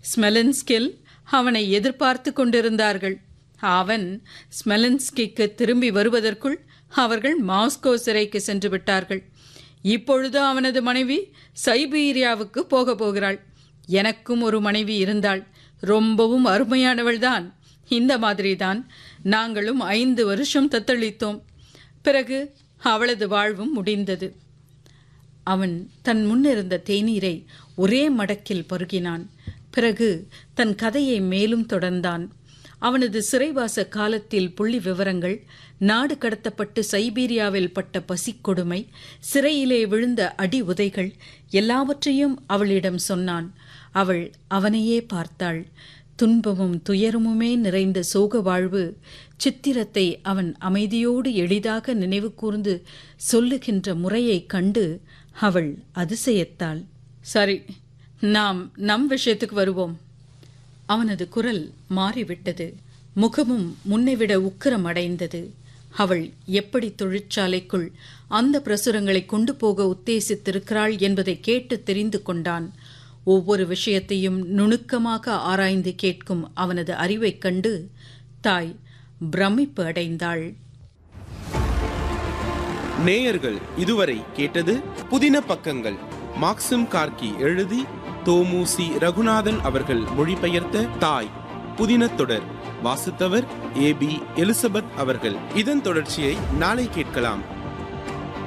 ஸ்மெலன்ஸ்கில் அவனை எதிர்பார்த்து கொண்டிருந்தார்கள் அவன் ஸ்மெலன்ஸ்கிக்கு திரும்பி வருவதற்குள் அவர்கள் மாஸ்கோ சிறைக்கு சென்று விட்டார்கள் இப்பொழுது அவனது மனைவி சைபீரியாவுக்கு போக போகிறாள் எனக்கும் ஒரு மனைவி இருந்தாள் ரொம்பவும் அருமையானவள்தான் இந்த மாதிரிதான் நாங்களும் ஐந்து வருஷம் தத்தளித்தோம் பிறகு அவளது வாழ்வும் முடிந்தது அவன் தன் முன்னிருந்த தேநீரை ஒரே மடக்கில் பருகினான் பிறகு தன் கதையை மேலும் தொடர்ந்தான் அவனது சிறைவாச காலத்தில் புள்ளி விவரங்கள் நாடு கடத்தப்பட்டு சைபீரியாவில் பட்ட பசிக்கொடுமை சிறையிலே விழுந்த அடி உதைகள் எல்லாவற்றையும் அவளிடம் சொன்னான் அவள் அவனையே பார்த்தாள் துன்பமும் துயரமுமே நிறைந்த சோக வாழ்வு சித்திரத்தை அவன் அமைதியோடு எளிதாக நினைவு கூர்ந்து சொல்லுகின்ற முறையைக் கண்டு அவள் அதிசயத்தாள் சரி நாம் நம் விஷயத்துக்கு வருவோம் அவனது குரல் மாறிவிட்டது முகமும் முன்னைவிட உக்கிரம் அடைந்தது அவள் எப்படி தொழிற்சாலைக்குள் அந்த பிரசுரங்களை கொண்டு போக உத்தேசித்திருக்கிறாள் என்பதை கேட்டு தெரிந்து கொண்டான் ஒவ்வொரு விஷயத்தையும் நுணுக்கமாக ஆராய்ந்து கேட்கும் அவனது அறிவைக் கண்டு தாய் பிரமிப்பு அடைந்தாள் நேயர்கள் இதுவரை கேட்டது புதின பக்கங்கள் மாக்சிம் கார்கி எழுதி தோமுசி ரகுநாதன் அவர்கள் மொழிபெயர்த்த தாய் புதின தொடர் வாசித்தவர் ஏ பி எலிசபெத் அவர்கள் இதன் தொடர்ச்சியை நாளை கேட்கலாம்